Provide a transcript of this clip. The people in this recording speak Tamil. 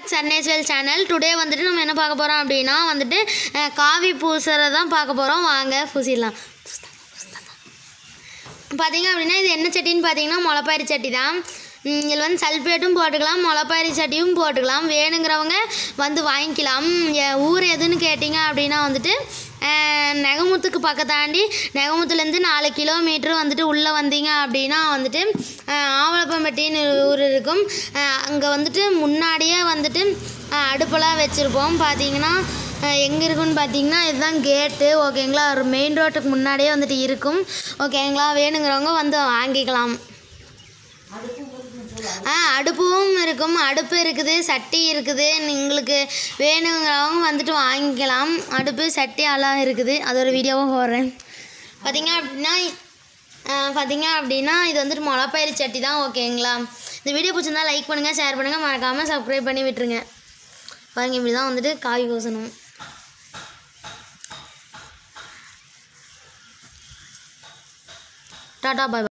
சன்னேஸ்வேல் சேனல் டுடே வந்துட்டு நம்ம என்ன பார்க்க போகிறோம் அப்படின்னா வந்துட்டு அஹ், காவி பூசுறதை தான் பார்க்க போகிறோம் வாங்க பூசிடலாம் பார்த்தீங்க அப்படின்னா இது என்ன சட்டின்னு பார்த்தீங்கன்னா முளைப்பாரி சட்டி தான் ம், இதில் வந்து சல்பேட்டும் போட்டுக்கலாம் முளைப்பாரி சட்டியும் போட்டுக்கலாம் வேணுங்கிறவங்க வந்து வாங்கிக்கலாம் என் ஊர் எதுன்னு கேட்டிங்க அப்படின்னா வந்துட்டு அஹ், நெகமுத்துக்கு பக்கத்தாண்டி நெகமுத்துலேருந்து நாலு கிலோமீட்டர் வந்துட்டு உள்ளே வந்தீங்க அப்படின்னா வந்துட்டு அஹ், ஆவலப்பம்பட்டின்னு ஊர் இருக்கும் அங்கே வந்துட்டு முன்னாடியே வந்துட்டு அஹ், அடுப்பெல்லாம் வச்சுருப்போம் பார்த்தீங்கன்னா எங்கே இருக்குன்னு பார்த்தீங்கன்னா இதுதான் கேட்டு ஓகேங்களா ஒரு மெயின் ரோட்டுக்கு முன்னாடியே வந்துட்டு இருக்கும் ஓகேங்களா வேணுங்கிறவங்க வந்து வாங்கிக்கலாம் ஆ அடுப்பும் இருக்கும் அடுப்பு இருக்குது சட்டி இருக்குது உங்களுக்கு வேணுங்கிறவங்க வந்துட்டு வாங்கிக்கலாம் அடுப்பு சட்டி எல்லாம் இருக்குது அது ஒரு வீடியோவும் போடுறேன் பார்த்தீங்க அப்படின்னா ஆ, பார்த்தீங்க அப்படின்னா இது வந்துட்டு முளைப்பயிறு சட்டி தான் ஓகேங்களா இந்த வீடியோ பிடிச்சிருந்தா லைக் பண்ணுங்கள் ஷேர் பண்ணுங்கள் மறக்காமல் சப்ஸ்கிரைப் பண்ணி விட்டுருங்க பாருங்க இப்படி தான் வந்துட்டு காய் பூசணும் டாட்டா பாய்